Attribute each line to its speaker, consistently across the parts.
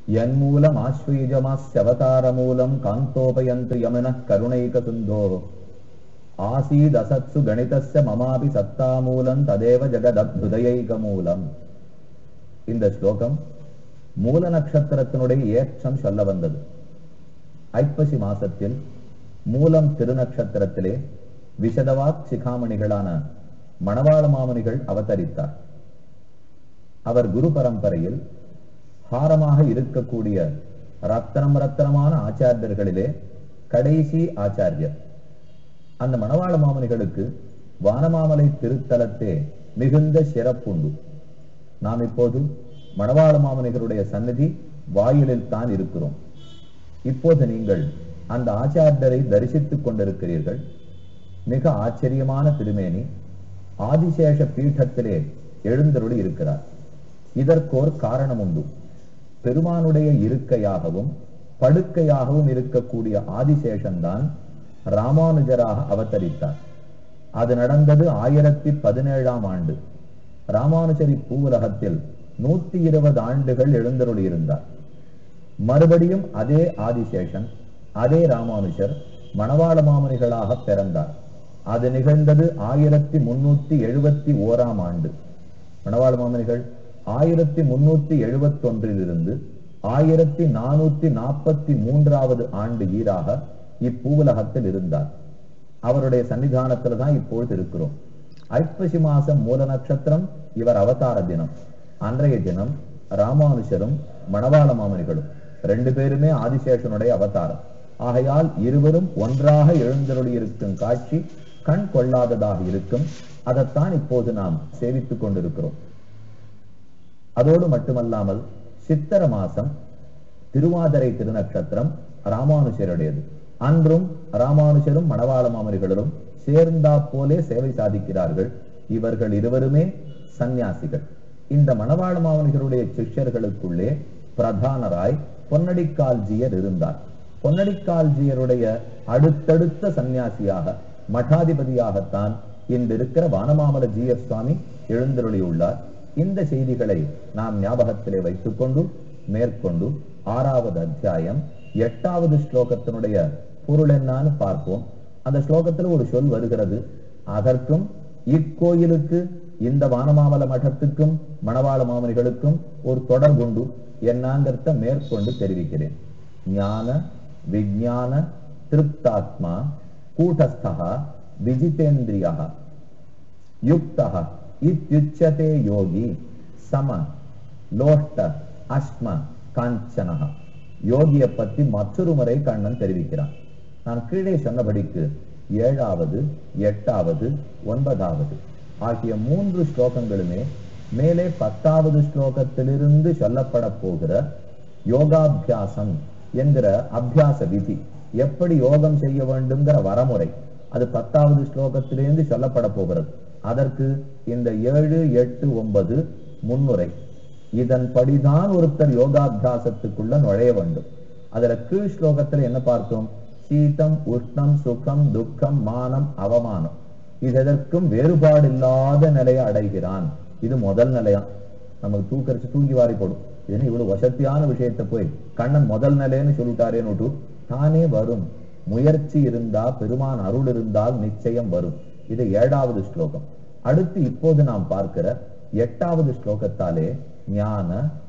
Speaker 1: यन्मूलम् आश्वयुजमास्यवतारमूलम् कान्तोपयन्तु यमुनः करुणैकसिन्धोः आसीदसत्सु गणितस्य ममापि सत्तामूलम् तदेव ஜெகதப்யுதயைகமூலம் இந்த ஸ்லோகம் மூல நட்சத்திரத்தினுடைய ஏற்றம் சொல்ல வந்தது ஐப்பசி மாசத்தில் மூலம் திருநட்சத்திரத்திலே விஷதவாக் சிகாமணிகளான மணவாள மாமணிகள் அவதரித்தார் அவர் குரு பரம்பரையில் ஹாரமாக இருக்கக்கூடிய ரத்தனம் ரத்தனமான ஆச்சாரியர்களிலே கடைசி ஆச்சாரியர் அந்த மணவாள மாமனிகளுக்கு வானமாமலை திருத்தலத்தே மிகுந்த சிறப்புண்டு நாம் இப்போது மணவாள மாமனிகளுடைய சன்னதி வாயிலில் தான் இருக்கிறோம் இப்போது நீங்கள் அந்த ஆச்சாரியரை தரிசித்துக் கொண்டிருக்கிறீர்கள் மிக ஆச்சரியமான திருமேனி ஆதிசேஷ பீഠத்திலே எழுந்தருளி இருக்கிறார் இதற்கோர் காரணம் உண்டு பெருமானுடைய இருக்கையாகவும் படுக்கையாகவும் இருக்கக்கூடிய ஆதிசேஷன்தான் ராமானுஜராக அவதரித்தார் அது நடந்தது ஆயிரத்தி பதினேழாம் ஆண்டு ராமானுஜரி பூவுலகத்தில் நூத்தி இருபது ஆண்டுகள் எழுந்தருளி இருந்தார் மறுபடியும் அதே ஆதிசேஷன் அதே ராமானுஜர் மணவாள மாமுனிகளாக பிறந்தார் அது நிகழ்ந்தது ஆயிரத்தி முன்னூத்தி எழுபத்தி ஓராம் ஆண்டு மணவாள மாமுனிகள் ஆயிரத்தி முன்னூத்தி எழுபத்தி ஒன்றிலிருந்து ஆயிரத்தி நானூத்தி நாற்பத்தி மூன்றாவது ஆண்டு ஈராக இப்பூவுலகத்தில் இருந்தார் அவருடைய சன்னிதானத்துல தான் இப்பொழுது இருக்கிறோம் ஐப்பசி மாசம் மூல நட்சத்திரம் இவர் அவதார தினம் அன்றைய தினம் ராமானுஷரும் மணவாள மாமனிகளும் ரெண்டு பேருமே ஆதிசேஷனுடைய அவதாரம் ஆகையால் இருவரும் ஒன்றாக எழுந்தருளி இருக்கும் காட்சி கண் கொள்ளாததாக இருக்கும் அதைத்தான் இப்போது நாம் சேவித்துக் கொண்டிருக்கிறோம் அதோடு மட்டுமல்லாமல் சித்திர மாசம் திருவாதிரை திருநட்சத்திரம் ராமானுஷருடையது அன்றும் ராமானுஷரும் மணவாள மாமரிகளும் சேர்ந்தா போலே சேவை சாதிக்கிறார்கள் இவர்கள் இருவருமே சந்நியாசிகள் இந்த மணவாள மாமனிகளுடைய சிஷ்யர்களுக்குள்ளே பிரதானராய் பொன்னடிக்கால்ஜியர் இருந்தார் பொன்னடிக்கால்ஜியருடைய அடுத்தடுத்த சந்நியாசியாக மடாதிபதியாகத்தான் இன்று இருக்கிற வானமாமல ஜிஎஸ் சுவாமி எழுந்தருளியுள்ளார் இந்த செய்திகளை நாம் ஞாபகத்திலே வைத்துக் கொண்டு மேற்கொண்டு ஆறாவது அத்தியாயம் எட்டாவது ஸ்லோகத்தினுடைய பொருள் என்னான்னு பார்ப்போம் அந்த ஸ்லோகத்துல ஒரு சொல் வருகிறது அதற்கும் இக்கோயிலுக்கு இந்த வானமாமல மഠத்துக்கும் மணவாள மாமனிகளுக்கும் ஒரு தொடர்புண்டு என்னாங்கிறத மேற்கொண்டு தெரிவிக்கிறேன் ஞான விஜான திருப்தாத்மா கூட்டஸ்தா விஜிதேந்திரியா யுக்தா இத்யுச்சதே யோகி சம லோஷ்ட அஸ்ம காஞ்சனஹா யோகியை பத்தி மற்றொரு முறை கண்ணன் தெரிவிக்கிறான் நான் கீழே சொன்னபடிக்கு ஏழாவது எட்டாவது ஒன்பதாவது ஆகிய மூன்று ஸ்லோகங்களுமே மேலே பத்தாவது ஸ்லோகத்திலிருந்து சொல்லப்பட போகிற யோகாபியாசம் என்கிற அபியாச விதி எப்படி யோகம் செய்ய வேண்டும்ங்கிற வரமுறை அது பத்தாவது ஸ்லோகத்திலிருந்து சொல்லப்பட போகிறது அதற்கு இந்த ஏழு எட்டு ஒன்பது முன்னுரை இதன்படிதான் ஒருத்தர் யோகாபியாசத்துக்குள்ள நுழைய வேண்டும் அதுல கீழ் ஸ்லோகத்துல என்ன பார்த்தோம் சீதம் உஷ்ணம் சுகம் துக்கம் மானம் அவமானம் இது எதற்கும் வேறுபாடு இல்லாத நிலையை அடைகிறான் இது முதல் நிலையா நமக்கு தூக்கரிச்சு தூங்கி வாரி போடும் ஏன்னா இவ்வளவு வசதியான விஷயத்தை போய் கண்ணன் முதல் நிலைன்னு சொல்லிட்டாரேன்னு தானே வரும் முயற்சி இருந்தா பெருமான் அருள் இருந்தால் நிச்சயம் வரும் இது ஏழாவது ஸ்லோகம் அடுத்து இப்போது நாம் பார்க்கிற எட்டாவது ஸ்லோகத்தாலே ஞான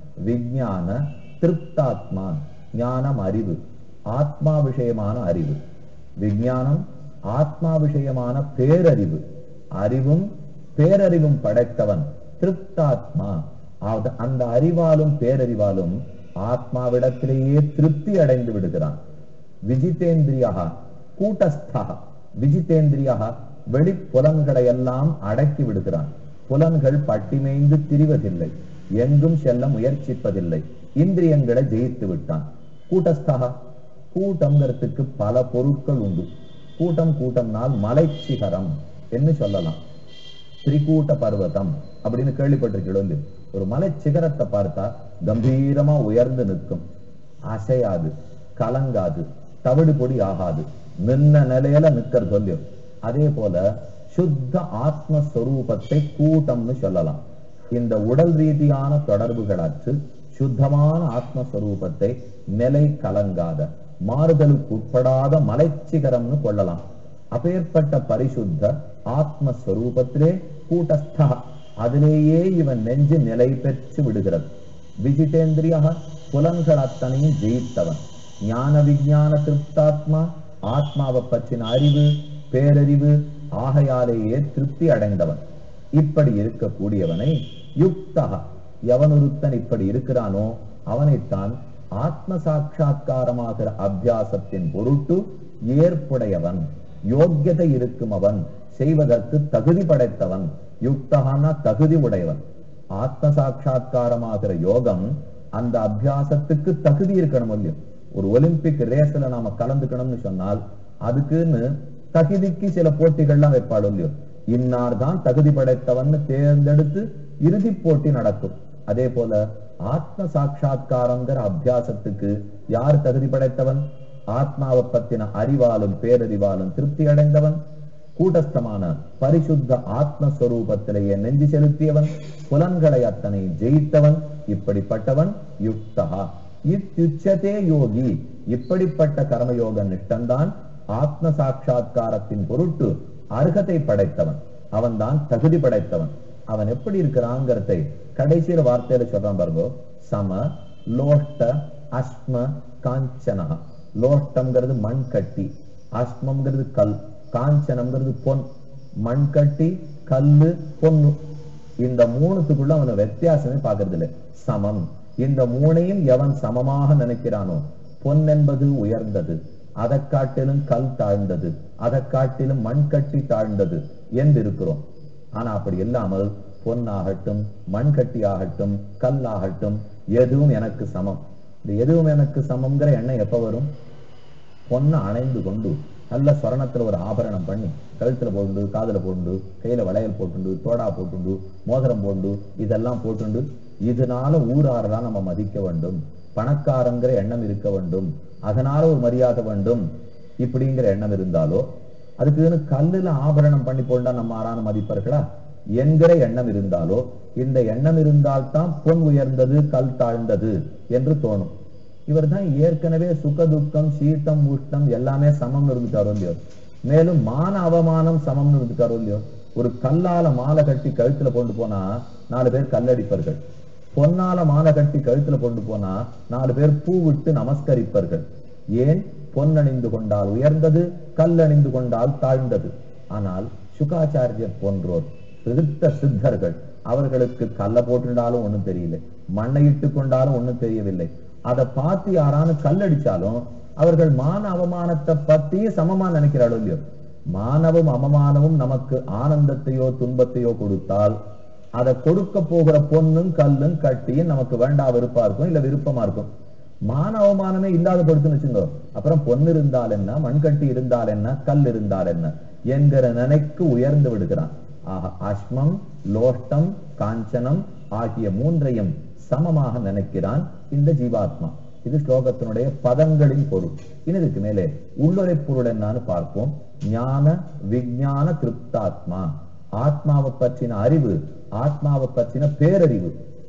Speaker 1: விஜான திருப்தாத்மா ஞானம் அறிவு ஆத்மா விஷயமான அறிவு விஞ்ஞானம் ஆத்மா விஷயமான பேரறிவு அறிவும் பேரறிவும் படைத்தவன் திருப்தாத்மா அந்த அறிவாலும் பேரறிவாலும் ஆத்மாவிடத்திலேயே திருப்தி அடைந்து விடுகிறான் விஜிதேந்திரியா கூட்டஸ்தா விஜிதேந்திரியா வெளிப்புலன்களை எல்லாம் அடக்கி விடுகிறான் புலன்கள் பட்டிமைந்து திரிவதில்லை எங்கும் செல்ல முயற்சிப்பதில்லை இந்திரியங்களை ஜெயித்து விட்டான் கூட்டஸ்தா கூட்டம்ங்கிறதுக்கு பல பொருட்கள் உண்டு கூட்டம் கூட்டம்னால் மலைச்சிகரம் என்று சொல்லலாம் திரிகூட்ட பர்வதம் அப்படின்னு கேள்விப்பட்டிருக்கீங்க ஒரு மலை சிகரத்தை பார்த்தா கம்பீரமா உயர்ந்து நிற்கும் அசையாது கலங்காது தவிடு பொடி ஆகாது நின்ன நிலையில நிற்கிறது சொல்லி அதே போல சுத்த ஆத்மஸ்வரூபத்தை கூட்டம்னு சொல்லலாம் இந்த உடல் ரீதியான தொடர்புகளற்று சுத்தமான ஆத்மஸ்வரூபத்தை நிலை கலங்காத மாறுதலுக்கு உட்படாத மலைச்சிகரம்னு கொள்ளலாம் அப்பேற்பட்ட பரிசுத்த ஆத்மஸ்வரூபத்திலே கூட்டஸ்தா அதிலேயே இவன் நெஞ்சு நிலை பெற்று விடுகிறது விஜிதேந்திரியா புலன்கள் அத்தனையும் ஜெயித்தவன் ஞான விஞ்ஞான திருப்தாத்மா ஆத்மாவை பற்றின அறிவு பேரறிவு ஆகையாலேயே திருப்தி அடைந்தவன் இப்படி இருக்கக்கூடியவனை யுக்தா எவனொருத்தன் இப்படி இருக்கிறானோ அவனைத்தான் ஆத்ம சாட்சா்காரமாகிற அபியாசத்தின் பொருட்டு ஏற்புடையவன் யோக்கியதை இருக்கும் அவன் செய்வதற்கு தகுதி படைத்தவன் யுக்தகான தகுதி உடையவன் ஆத்ம சாட்சா்காரமாகிற யோகம் அந்த அபியாசத்துக்கு தகுதி இருக்கணும் இல்லையோ ஒரு ஒலிம்பிக் ரேஸ்ல நாம கலந்துக்கணும்னு சொன்னால் அதுக்குன்னு தகுதிக்கு சில போட்டிகள்லாம் வைப்பாள் இல்லையோ இன்னார் தான் தகுதி படைத்தவன் தேர்ந்தெடுத்து இறுதி போட்டி நடக்கும் அதே போல ஆத்ம சாட்சா்காரங்கிற அபியாசத்துக்கு யார் தகுதி படைத்தவன் ஆத்மாவை பத்தின அறிவாலும் பேரறிவாலும் திருப்தி அடைந்தவன் கூட்டஸ்தமான பரிசுத்த ஆத்மஸ்வரூபத்திலேயே நெஞ்சு செலுத்தியவன் புலன்களை அத்தனை ஜெயித்தவன் இப்படிப்பட்டவன் யுக்தகா இத்யுச்சதே யோகி இப்படிப்பட்ட கர்மயோக நிஷ்டன்தான் ஆத்ம சாட்சா்காரத்தின் பொருட்டு அருகதை படைத்தவன் அவன்தான் தகுதி படைத்தவன் அவன் எப்படி இருக்கிறாங்கிறதை கடைசியில வார்த்தையில சொல்றான் பாருங்க சம லோஷ்ட அஸ்ம காஞ்சனா லோஷ்டம்ங்கிறது மண் கட்டி அஸ்மம்ங்கிறது கல் காஞ்சனம்ங்கிறது பொன் மண் கட்டி கல்லு பொண்ணு இந்த மூணுத்துக்குள்ள அவன வித்தியாசமே பார்க்கறது இல்லை சமம் இந்த மூணையும் எவன் சமமாக நினைக்கிறானோ பொன் என்பது உயர்ந்தது அதை காட்டிலும் கல் தாழ்ந்தது அதை காட்டிலும் மண் கட்டி தாழ்ந்தது என்று இருக்கிறோம் ஆனா அப்படி இல்லாமல் பொன்னாகட்டும் மண் கட்டி ஆகட்டும் கல் ஆகட்டும் எதுவும் எனக்கு சமம் இந்த எதுவும் எனக்கு சமம்ங்கிற எண்ணம் எப்ப வரும் பொண்ணை அணைந்து கொண்டு நல்ல சொரணத்துல ஒரு ஆபரணம் பண்ணி கழுத்துல போட்டு காதுல போட்டு கையில வளையல் போட்டுண்டு தோடா போட்டுண்டு மோதிரம் போண்டு இதெல்லாம் போட்டுண்டு இதனால ஊராரெல்லாம் நம்ம மதிக்க வேண்டும் பணக்காரங்கிற எண்ணம் இருக்க வேண்டும் அதனால ஒரு மரியாதை வேண்டும் இப்படிங்கிற எண்ணம் இருந்தாலோ அதுக்குன்னு கல்லுல ஆபரணம் பண்ணி போண்டா நம்ம ஆறான மதிப்பார்களா என்கிற எண்ணம் இருந்தாலோ இந்த எண்ணம் இருந்தால்தான் பொன் உயர்ந்தது கல் தாழ்ந்தது என்று தோணும் இவர் தான் ஏற்கனவே சுக துக்கம் சீத்தம் உஷ்ணம் எல்லாமே சமம் இருந்துட்டாரோ இல்லையோ மேலும் மான அவமானம் சமம்னு இருந்துட்டாரோ இல்லையோ ஒரு கல்லால மாலை கட்டி கழுத்துல கொண்டு போனா நாலு பேர் கல்லடிப்பார்கள் பொன்னால மாலை கட்டி கழுத்துல கொண்டு போனா நாலு பேர் பூ விட்டு நமஸ்கரிப்பார்கள் ஏன் பொன்னணிந்து கொண்டால் உயர்ந்தது கல்லணிந்து கொண்டால் தாழ்ந்தது ஆனால் சுகாச்சாரியர் போன்றோர் திருத்த சித்தர்கள் அவர்களுக்கு கல்ல போட்டுண்டாலும் ஒண்ணும் தெரியல மண்ணை இட்டு கொண்டாலும் ஒண்ணும் தெரியவில்லை அதை பார்த்து யாரானு கல்லடிச்சாலும் அவர்கள் மான அவமானத்தை பத்தி சமமா நினைக்கிறாளோ இல்லையோ மானவும் அவமானமும் நமக்கு ஆனந்தத்தையோ துன்பத்தையோ கொடுத்தால் அதை கொடுக்க போகிற பொண்ணும் கல்லும் கட்டியும் நமக்கு வேண்டா விருப்பா இருக்கும் இல்ல விருப்பமா இருக்கும் மான அவமானமே இல்லாத படுத்துன்னு வச்சுங்கோ அப்புறம் பொண்ணு இருந்தால் என்ன மண்கட்டி இருந்தால் என்ன கல் இருந்தால் என்ன என்கிற நினைக்கு உயர்ந்து விடுகிறான் ஆக அஸ்மம் லோஷ்டம் காஞ்சனம் ஆகிய மூன்றையும் சமமாக நினைக்கிறான் இந்த ஜீவாத்மா இது ஸ்லோகத்தினுடைய பதங்களின் பொருள் இனி இதுக்கு மேலே உள்ளுரை பொருள் என்னன்னு பார்ப்போம் ஞான விஞ்ஞான திருப்தாத்மா ஆத்மாவை பற்றின அறிவு ஆத்மாவை பற்றின பேரறிவு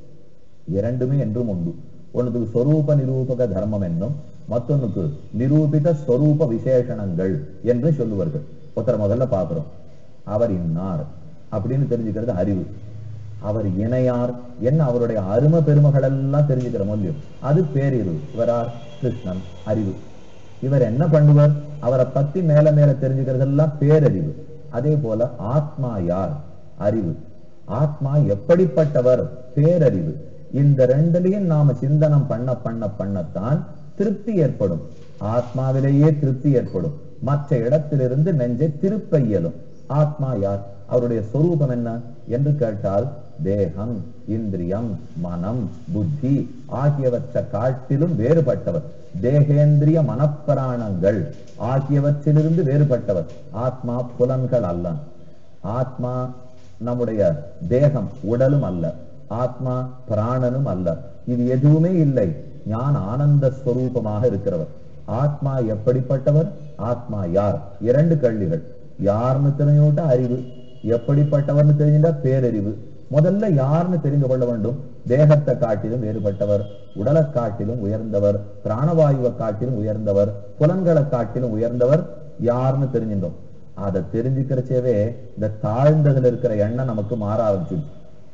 Speaker 1: இரண்டுமே என்றும் உண்டு ஒன்றுக்கு சொரூப நிரூபக தர்மம் என்னும் மற்றொன்னுக்கு நிரூபித ஸ்வரூப விசேஷணங்கள் என்று சொல்லுவார்கள் ஒருத்தர் முதல்ல பார்க்கிறோம் அவர் இன்னார் அப்படின்னு தெரிஞ்சுக்கிறது அறிவு அவர் இணையார் என்ன அவருடைய அரும பெருமகள் எல்லாம் தெரிஞ்சுக்கிற முடியும் அது பேரிரு இவரார் கிருஷ்ணன் அறிவு இவர் என்ன பண்ணுவார் அவரை பத்தி மேல மேல தெரிஞ்சுக்கிறதெல்லாம் பேரறிவு அதே போல ஆத்மா யார் அறிவு ஆத்மா எப்படிப்பட்டவர் பேரறிவு இந்த ரெண்டுலையும் நாம சிந்தனம் பண்ண பண்ண பண்ணத்தான் திருப்தி ஏற்படும் ஆத்மாவிலேயே திருப்தி ஏற்படும் மற்ற இடத்திலிருந்து நெஞ்சை திருப்ப இயலும் ஆத்மா யார் அவருடைய சொரூபம் என்ன என்று கேட்டால் தேகம் இந்திரியம் மனம் புத்தி ஆகியவற்றை காட்டிலும் வேறுபட்டவர் தேகேந்திரிய மனப்பிராணங்கள் ஆகியவற்றிலிருந்து வேறுபட்டவர் ஆத்மா புலன்கள் அல்ல ஆத்மா நம்முடைய தேகம் உடலும் அல்ல ஆத்மா பிராணனும் அல்ல இது எதுவுமே இல்லை ஞான ஆனந்த ஸ்வரூபமாக இருக்கிறவர் ஆத்மா எப்படிப்பட்டவர் ஆத்மா யார் இரண்டு கேள்விகள் யாருன்னு தெரிஞ்சுட்டா அறிவு எப்படிப்பட்டவர்னு தெரிஞ்சுட்டா பேரறிவு முதல்ல யாருன்னு தெரிந்து கொள்ள வேண்டும் தேகத்தை காட்டிலும் வேறுபட்டவர் உடலை காட்டிலும் உயர்ந்தவர் பிராணவாயுவை காட்டிலும் உயர்ந்தவர் புலன்களை காட்டிலும் உயர்ந்தவர் யாருன்னு தெரிஞ்சிருந்தோம் அதை தெரிஞ்சுக்கிறச்சேவே இந்த தாழ்ந்ததுல இருக்கிற எண்ணம் நமக்கு மாற ஆரம்பிச்சுடுச்சு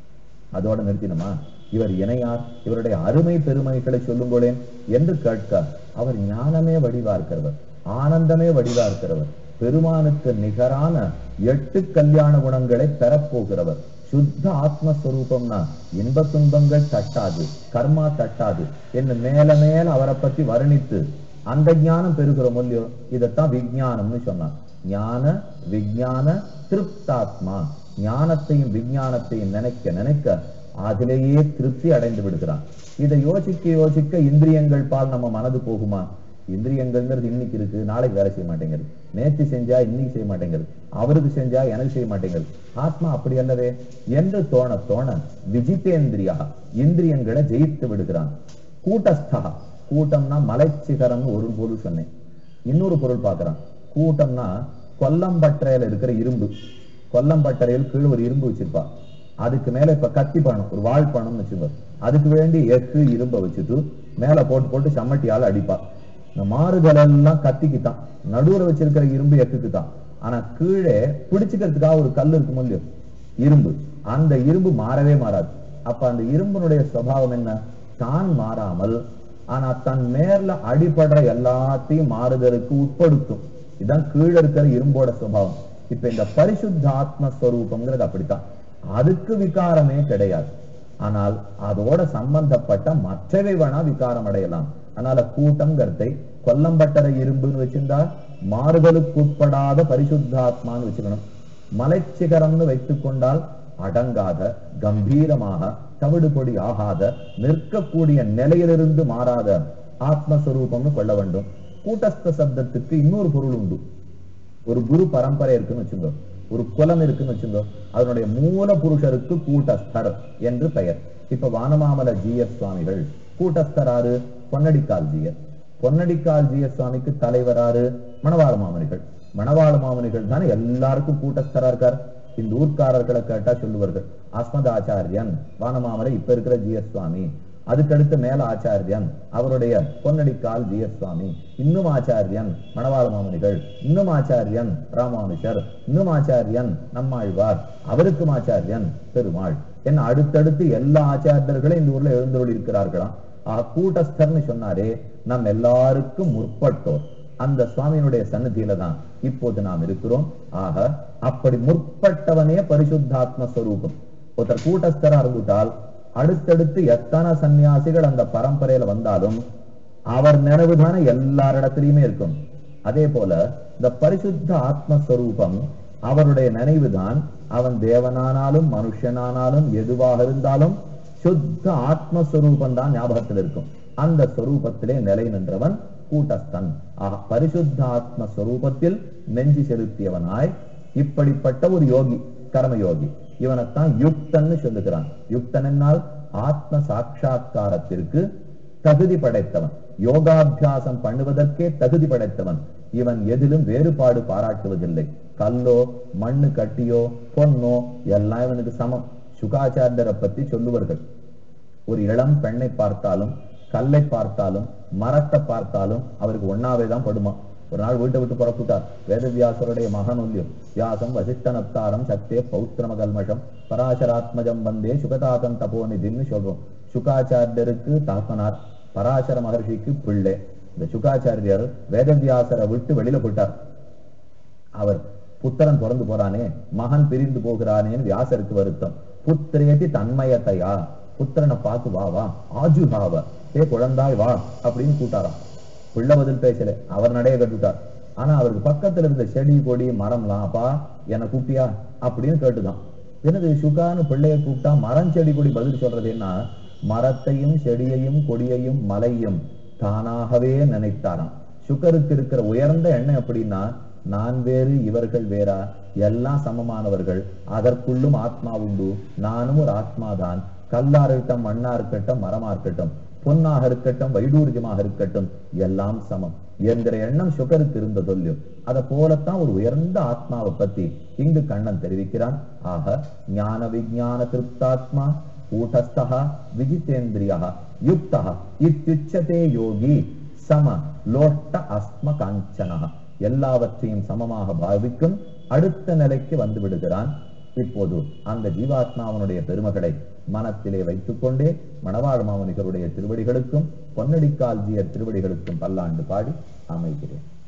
Speaker 1: அதோட நிறுத்தினமா இவர் இணையார் இவருடைய அருமை பெருமைகளை சொல்லுங்களேன் என்று கேட்க அவர் ஞானமே வடிவா இருக்கிறவர் ஆனந்தமே வடிவா இருக்கிறவர் பெருமானுக்கு நிகரான எட்டு கல்யாண குணங்களை பெறப்போகிறவர் சுத்த ஆத்மஸ்வரூபம்னா இன்ப துன்பங்கள் தட்டாது கர்மா தட்டாது என்று மேல மேல அவரை பத்தி வர்ணித்து அந்த ஞானம் பெறுகிற மொழியோ இதைத்தான் விஞ்ஞானம்னு சொன்னார் ஞான விஞ்ஞான திருப்தாத்மா ஞானத்தையும் விஞ்ஞானத்தையும் நினைக்க நினைக்க அதிலேயே திருப்தி அடைந்து விடுகிறான் இதை யோசிக்க யோசிக்க இந்திரியங்கள் பால் நம்ம மனது போகுமா இந்திரியங்கள்ங்கிறது இன்னைக்கு இருக்கு நாளைக்கு வேலை செய்ய மாட்டேங்குது நேற்று செஞ்சா இன்னைக்கு செய்ய மாட்டேங்குது அவருக்கு செஞ்சா எனக்கு செய்ய மாட்டேங்குது ஆத்மா அப்படி அல்லவே என்று தோண தோண விஜிதேந்திரியா இந்திரியங்களை ஜெயித்து விடுகிறான் கூட்டஸ்தா கூட்டம்னா மலைச்சிகரம்னு ஒரு பொருள் சொன்னேன் இன்னொரு பொருள் பார்க்கறான் கூட்டம்னா கொல்லம்பட்டறையில இருக்கிற இரும்பு கொல்லம்பட்டறையில் கீழே ஒரு இரும்பு வச்சிருப்பா அதுக்கு மேல இப்ப கத்தி பணம் ஒரு வாழ் பணம்னு வச்சுக்கோ அதுக்கு வேண்டி எக்கு இரும்பை வச்சுட்டு மேல போட்டு போட்டு சம்மட்டியால அடிப்பா இந்த மாறுதல் எல்லாம் கத்திக்கு தான் நடுவுல வச்சிருக்கிற இரும்பு எக்குக்கு தான் ஆனா கீழே பிடிச்சுக்கிறதுக்காக ஒரு கல் இருக்கும் இல்லையோ இரும்பு அந்த இரும்பு மாறவே மாறாது அப்ப அந்த இரும்பினுடைய சுபாவம் என்ன தான் மாறாமல் ஆனா தன் மேல அடிபடுற எல்லாத்தையும் மாறுதலுக்கு உட்படுத்தும் இதுதான் கீழே இருக்கிற இரும்போட சுபாவம் இப்ப இந்த பரிசுத்த ஆத்மஸ்வரூபம்ங்கிறது அப்படித்தான் அதுக்கு விகாரமே கிடையாது ஆனால் அதோட சம்பந்தப்பட்ட மற்றவை வேணா விகாரம் அடையலாம் அதனால கூட்டம்ங்கிறதை கொல்லம்பட்டற இரும்புன்னு வச்சிருந்தா மாறுதலுக்கு உட்படாத பரிசுத்தாத்மான்னு வச்சுக்கணும் மலைச்சிகரம்னு வைத்துக் கொண்டால் அடங்காத கம்பீரமாக தவிடு பொடி ஆகாத நிற்கக்கூடிய நிலையிலிருந்து மாறாத ஆத்மஸ்வரூபம்னு கொள்ள வேண்டும் கூட்டஸ்த சப்தத்துக்கு இன்னொரு பொருள் உண்டு ஒரு குரு பரம்பரை இருக்குன்னு வச்சுக்கோ ஒரு குலம் இருக்குன்னு வச்சுக்கோ அதனுடைய மூல புருஷருக்கு கூட்டஸ்தர் என்று பெயர் இப்ப வானமாமல ஜிஎஸ் சுவாமிகள் கூட்டஸ்தராரு பொன்னடிக்கால் ஜியர் பொன்னடிக்கால் ஜிஎஸ் சுவாமிக்கு தலைவராரு மணவாள மாமனிகள் மணவாள மாமனிகள் தானே எல்லாருக்கும் கூட்டஸ்தரா இருக்கார் இந்த ஊர்க்காரர்களை கேட்டா சொல்லுவார்கள் அஸ்மத் ஆச்சாரியன் வானமாமலை இப்ப இருக்கிற ஜிஎஸ் சுவாமி அதுக்கடுத்து மேல ஆச்சாரியன் அவருடைய பொன்னடிக்கால் ஜிஎஸ் சுவாமி இன்னும் ஆச்சாரியன் மணவாள மாமனிகள் இன்னும் ஆச்சாரியன் ராமானுஷர் இன்னும் ஆச்சாரியன் நம்மாழ்வார் அவருக்கும் ஆச்சாரியன் பெருமாள் என்ன அடுத்தடுத்து எல்லா ஆச்சாரியர்களும் இந்த ஊர்ல எழுந்தருள் இருக்கிறார்களாம் ஆ கூட்டஸ்தர்னு சொன்னாரே நம் எல்லாருக்கும் முற்பட்டோர் அந்த சுவாமியினுடைய சன்னதியில தான் இப்போது நாம் இருக்கிறோம் ஆக அப்படி முற்பட்டவனே பரிசுத்தாத்ம ஸ்வரூபம் ஒருத்தர் கூட்டஸ்தரா இருந்துட்டால் அடுத்தடுத்து எத்தனை சன்னியாசிகள் அந்த பரம்பரையில வந்தாலும் அவர் நினைவு தானே எல்லாரிடத்திலையுமே இருக்கும் அதே போல இந்த பரிசுத்த ஆத்மஸ்வரூபம் அவருடைய நினைவுதான் அவன் தேவனானாலும் மனுஷனானாலும் எதுவாக இருந்தாலும் சுத்த ஆத்மஸ்வரூபம் தான் ஞாபகத்தில் இருக்கும் அந்த ஸ்வரூபத்திலே நிலை நின்றவன் கூட்டஸ்தன் ஆக பரிசுத்த ஆத்மஸ்வரூபத்தில் நெஞ்சு செலுத்தியவனாய் இப்படிப்பட்ட ஒரு யோகி கர்மயோகி இவனைத்தான் யுக்தன்னு சொல்லுகிறான் யுக்தன் என்னால் ஆத்ம சாட்சா்காரத்திற்கு தகுதி படைத்தவன் யோகாபியாசம் பண்ணுவதற்கே தகுதி படைத்தவன் இவன் எதிலும் வேறுபாடு பாராட்டுவதில்லை கல்லோ மண்ணு கட்டியோ பொன்னோ எல்லாம் இவனுக்கு சமம் சுகாச்சாரியரை பத்தி சொல்லுவார்கள் ஒரு இளம் பெண்ணை பார்த்தாலும் கல்லை பார்த்தாலும் மரத்தை பார்த்தாலும் அவருக்கு ஒன்னாவே தான் படுமா ஒரு நாள் வீட்டை விட்டு புறப்பட்டார் வேதவியாசருடைய மகனுல்யம் வியாசம் வசிஷ்டனப்தாரம் சக்தே பௌத்திரம கல்மஷம் பராசராத்மஜம் வந்தே சுகதாதம் தபோநிதின்னு சொல்றோம் சுகாச்சாரியருக்கு தாப்பனார் பராசர மகர்ஷிக்கு பிள்ளை இந்த சுகாச்சாரியர் வேதவியாசரை விட்டு வெளியில போயிட்டார் அவர் புத்திரன் பிறந்து போறானே மகன் பிரிந்து போகிறானேன்னு வியாசருக்கு வருத்தம் புத்திரேதி தன்மயத்தையா புத்திரனை பார்த்து வா வா ஆஜுகாவ ஏ குழந்தாய் வா அப்படின்னு கூட்டாராம் பிள்ளை பதில் பேசல அவர் நடைய கட்டுட்டார் ஆனா அவருக்கு பக்கத்துல இருந்த செடி கொடி மரம்லாம் அப்பா என்ன கூப்பியா அப்படின்னு கேட்டுதான் எனது சுகான்னு பிள்ளைய கூப்பிட்டா மரம் செடி கொடி பதில் சொல்றதுன்னா மரத்தையும் செடியையும் கொடியையும் மலையும் தானாகவே நினைத்தாராம் சுகருக்கு இருக்கிற உயர்ந்த எண்ணம் எப்படின்னா நான் வேறு இவர்கள் வேறா எல்லாம் சமமானவர்கள் அதற்குள்ளும் ஆத்மா உண்டு நானும் ஒரு ஆத்மாதான் கல்லா இருக்கட்டும் மண்ணா இருக்கட்டும் மரமா இருக்கட்டும் பொன்னாக இருக்கட்டும் வைடூர்ஜமாக இருக்கட்டும் எல்லாம் சமம் என்கிற எண்ணம் சுகருக்கு இருந்த சொல்லும் அதை போலத்தான் ஒரு உயர்ந்த ஆத்மாவை பத்தி இங்கு கண்ணன் தெரிவிக்கிறான் ஆக ஞான விஞ்ஞான திருப்தாத்மா கூட்டஸ்தா விஜிதேந்திரியா யுக்தா இத்யுச்சதே யோகி சம லோட்ட அஸ்ம காஞ்சனா எல்லாவற்றையும் சமமாக பாவிக்கும் அடுத்த நிலைக்கு வந்து விடுகிறான் இப்போது அந்த ஜீவாத்மாவனுடைய பெருமகளை மனத்திலே வைத்துக் கொண்டே மணவாழ் மாமனிகருடைய திருவடிகளுக்கும் பொன்னடிக்கால்ஜியர் திருவடிகளுக்கும் பல்லாண்டு பாடி அமைகிறேன்